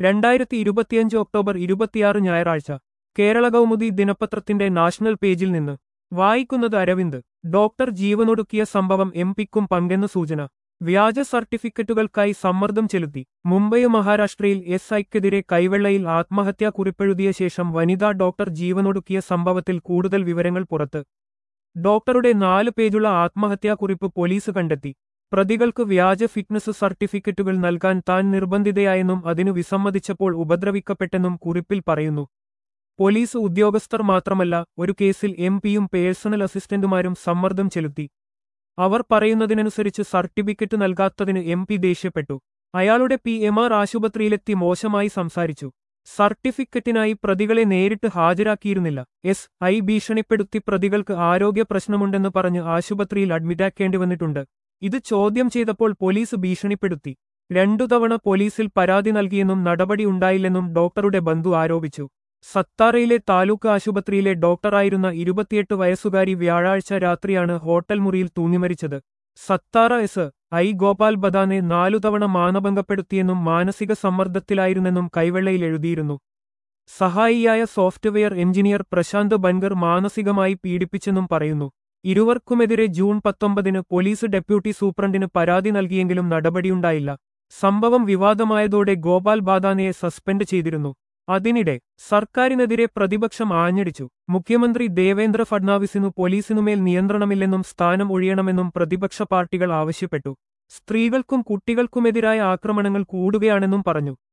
രണ്ടായിരത്തി ഇരുപത്തിയഞ്ച് ഒക്ടോബർ ഇരുപത്തിയാറ് ഞായറാഴ്ച കേരള കൗമുദി ദിനപത്രത്തിന്റെ നാഷണൽ പേജിൽ നിന്ന് വായിക്കുന്നത് അരവിന്ദ് ഡോക്ടർ ജീവനൊടുക്കിയ സംഭവം എം പിക്കും പങ്കെന്ന സൂചന വ്യാജ സർട്ടിഫിക്കറ്റുകൾക്കായി സമ്മർദ്ദം ചെലുത്തി മുംബൈ മഹാരാഷ്ട്രയിൽ എസ് ഐക്കെതിരെ കൈവെള്ളയിൽ ആത്മഹത്യാ കുറിപ്പെഴുതിയ ശേഷം വനിതാ ഡോക്ടർ ജീവനൊടുക്കിയ സംഭവത്തിൽ കൂടുതൽ വിവരങ്ങൾ പുറത്ത് ഡോക്ടറുടെ നാല് പേജുള്ള ആത്മഹത്യാക്കുറിപ്പ് പോലീസ് കണ്ടെത്തി പ്രതികൾക്ക് വ്യാജ ഫിറ്റ്നസ് സർട്ടിഫിക്കറ്റുകൾ നൽകാൻ താൻ നിർബന്ധിതയായെന്നും അതിനു വിസമ്മതിച്ചപ്പോൾ ഉപദ്രവിക്കപ്പെട്ടെന്നും കുറിപ്പിൽ പറയുന്നു പോലീസ് ഉദ്യോഗസ്ഥർ മാത്രമല്ല ഒരു കേസിൽ എം പിയും പേഴ്സണൽ അസിസ്റ്റന്റുമാരും സമ്മർദ്ദം ചെലുത്തി അവർ പറയുന്നതിനനുസരിച്ച് സർട്ടിഫിക്കറ്റ് നൽകാത്തതിന് എം പി ദേഷ്യപ്പെട്ടു അയാളുടെ പി എം ആർ ആശുപത്രിയിലെത്തി മോശമായി സംസാരിച്ചു സർട്ടിഫിക്കറ്റിനായി പ്രതികളെ നേരിട്ട് ഹാജരാക്കിയിരുന്നില്ല എസ് ഐ ഭീഷണിപ്പെടുത്തി പ്രതികൾക്ക് ആരോഗ്യ പ്രശ്നമുണ്ടെന്ന് പറഞ്ഞ് ആശുപത്രിയിൽ അഡ്മിറ്റാക്കേണ്ടി വന്നിട്ടുണ്ട് ഇത് ചോദ്യം ചെയ്തപ്പോൾ പോലീസ് ഭീഷണിപ്പെടുത്തി രണ്ടു തവണ പോലീസിൽ പരാതി നൽകിയെന്നും നടപടി ഉണ്ടായില്ലെന്നും ഡോക്ടറുടെ ബന്ധു ആരോപിച്ചു സത്താറയിലെ താലൂക്ക് ആശുപത്രിയിലെ ഡോക്ടറായിരുന്ന ഇരുപത്തിയെട്ട് വയസ്സുകാരി വ്യാഴാഴ്ച രാത്രിയാണ് ഹോട്ടൽ മുറിയിൽ തൂങ്ങിമരിച്ചത് സത്താറ എസ് ഐ ഗോപാൽ ബദാനെ നാലു തവണ മാനഭംഗപ്പെടുത്തിയെന്നും മാനസിക സമ്മർദ്ദത്തിലായിരുന്നെന്നും കൈവെള്ളയിൽ എഴുതിയിരുന്നു സഹായിയായ സോഫ്റ്റ്വെയർ എഞ്ചിനീയർ പ്രശാന്ത് ബൻഗർ മാനസികമായി പീഡിപ്പിച്ചെന്നും പറയുന്നു ഇരുവർക്കുമെതിരെ ജൂൺ പത്തൊമ്പതിന് പോലീസ് ഡെപ്യൂട്ടി സൂപ്രണ്ടിന് പരാതി നൽകിയെങ്കിലും നടപടിയുണ്ടായില്ല സംഭവം വിവാദമായതോടെ ഗോപാൽ ബാദാനയെ സസ്പെൻഡ് ചെയ്തിരുന്നു അതിനിടെ സർക്കാരിനെതിരെ പ്രതിപക്ഷം ആഞ്ഞടിച്ചു മുഖ്യമന്ത്രി ദേവേന്ദ്ര ഫഡ്നാവിസിനു പോലീസിനുമേൽ നിയന്ത്രണമില്ലെന്നും സ്ഥാനം ഒഴിയണമെന്നും പ്രതിപക്ഷ പാർട്ടികൾ ആവശ്യപ്പെട്ടു സ്ത്രീകൾക്കും കുട്ടികൾക്കുമെതിരായ ആക്രമണങ്ങൾ കൂടുകയാണെന്നും പറഞ്ഞു